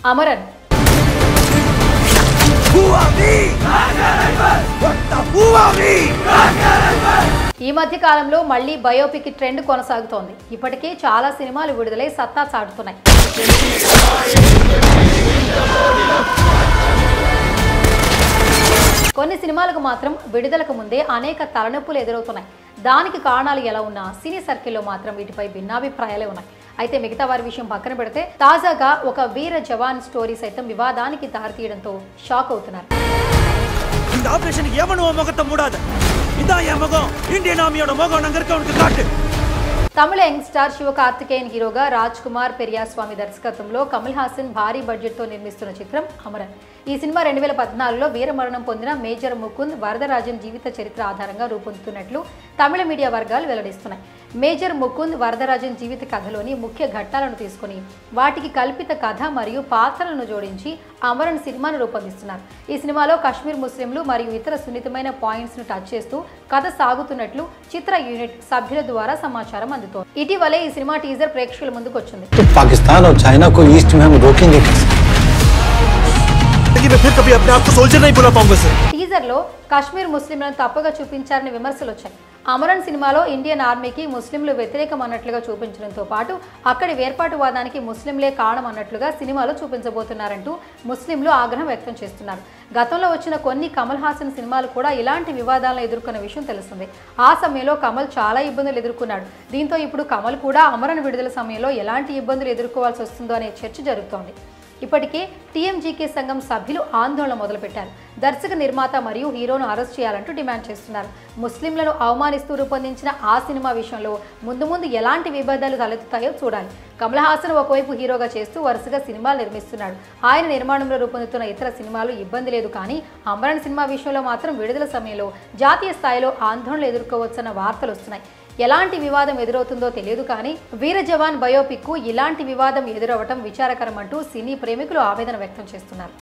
అమరన్ ఈ మధ్య కాలంలో మళ్ళీ బయోపిక్ ట్రెండ్ కొనసాగుతోంది ఇప్పటికే చాలా సినిమాలు విడుదలై సత్తా చాటుతున్నాయి కొన్ని సినిమాలకు మాత్రం విడుదలకు ముందే అనేక తలనొప్పులు ఎదురవుతున్నాయి దానికి కారణాలు ఎలా ఉన్నా సినీ సర్కిల్లో మాత్రం వీటిపై భిన్నాభిప్రాయాలే ఉన్నాయి అయితే మిగతా వారి విషయం పక్కన పెడితే తాజాగా ఒక వీర జవాన్ స్టోరీ సైతం వివాదానికి దారితీయడంతో షాక్ అవుతున్నారు இந்த ஆபரேஷனுக்கு எவனும் உன் முகத்தை மூடாத இதான் என் முகம் இந்தியன் ஆர்மியோட முகம் நாங்க இருக்க உனக்கு காட்டு తమిళ యంగ్ స్టార్ శివకార్తికేయన్ హీరోగా రాజ్ కుమార్ పెరియాస్వామి దర్శకత్వంలో కమల్ హాసన్ భారీ బడ్జెట్తో నిర్మిస్తున్న చిత్రం అమరన్ ఈ సినిమా రెండు వేల పద్నాలుగులో వీరమరణం పొందిన మేజర్ ముకుంద్ వరదరాజన్ జీవిత చరిత్ర ఆధారంగా రూపొందుతున్నట్లు తమిళ మీడియా వర్గాలు వెల్లడిస్తున్నాయి మేజర్ ముకుంద్ వరదరాజన్ జీవిత కథలోని ముఖ్య ఘట్టాలను తీసుకుని వాటికి కల్పిత కథ మరియు పాత్రలను జోడించి అమరన్ సినిమాను రూపొందిస్తున్నారు ఈ సినిమాలో కాశ్మీర్ ముస్లింలు మరియు ఇతర సున్నితమైన పాయింట్స్ ను టచ్ చేస్తూ కథ సాగుతున్నట్లు చిత్ర యూనిట్ సభ్యుల ద్వారా సమాచారం అందుతోంది ఇటీవలే ఈ సినిమా టీజర్ ప్రేక్షకుల ముందుకు వచ్చింది तो पाकिस्तान और चाइना को ईस्ट में हम रोकेंगे कैसे लेकिन मैं फिर कभी अपने आप को सोल्जर नहीं बुला पाऊंगा सर టీజర్లో కాశ్మీర్ ముస్లింలను తప్పుగా చూపించారని విమర్శలు వచ్చాయి అమరన్ సినిమాలో ఇండియన్ ఆర్మీకి ముస్లింలు వ్యతిరేకం అన్నట్లుగా చూపించడంతో పాటు అక్కడి వేర్పాటువాదానికి ముస్లింలే కారణం అన్నట్లుగా సినిమాలో చూపించబోతున్నారంటూ ముస్లింలు ఆగ్రహం వ్యక్తం చేస్తున్నారు గతంలో వచ్చిన కొన్ని కమల్ హాసన్ సినిమాలు కూడా ఇలాంటి వివాదాలను ఎదుర్కొన్న విషయం తెలుస్తుంది ఆ సమయంలో కమల్ చాలా ఇబ్బందులు ఎదుర్కొన్నాడు దీంతో ఇప్పుడు కమల్ కూడా అమరన్ విడుదల సమయంలో ఎలాంటి ఇబ్బందులు ఎదుర్కోవాల్సి వస్తుందో అనే చర్చ జరుగుతోంది ఇప్పటికే టీఎంజీకే సంఘం సభ్యులు ఆందోళన మొదలుపెట్టారు దర్శక నిర్మాత మరియు హీరోను అరెస్ట్ చేయాలంటూ డిమాండ్ చేస్తున్నారు ముస్లింలను అవమానిస్తూ రూపొందించిన ఆ సినిమా విషయంలో ముందు ముందు ఎలాంటి విభేదాలు తలెత్తుతాయో చూడాలి కమల్ హాసన్ ఒకవైపు హీరోగా చేస్తూ వరుసగా సినిమాలు నిర్మిస్తున్నాడు ఆయన నిర్మాణంలో రూపొందుతున్న ఇతర సినిమాలు ఇబ్బంది లేదు కానీ అమరన్ సినిమా విషయంలో మాత్రం విడుదల సమయంలో జాతీయ స్థాయిలో ఆందోళనలు ఎదుర్కోవచ్చన్న వార్తలు వస్తున్నాయి ఎలాంటి వివాదం ఎదురవుతుందో తెలియదు కానీ వీర జవాన్ బయోపిక్ కు ఇలాంటి వివాదం ఎదురవటం విచారకరం అంటూ సినీ ప్రేమికులు ఆవేదన వ్యక్తం చేస్తున్నారు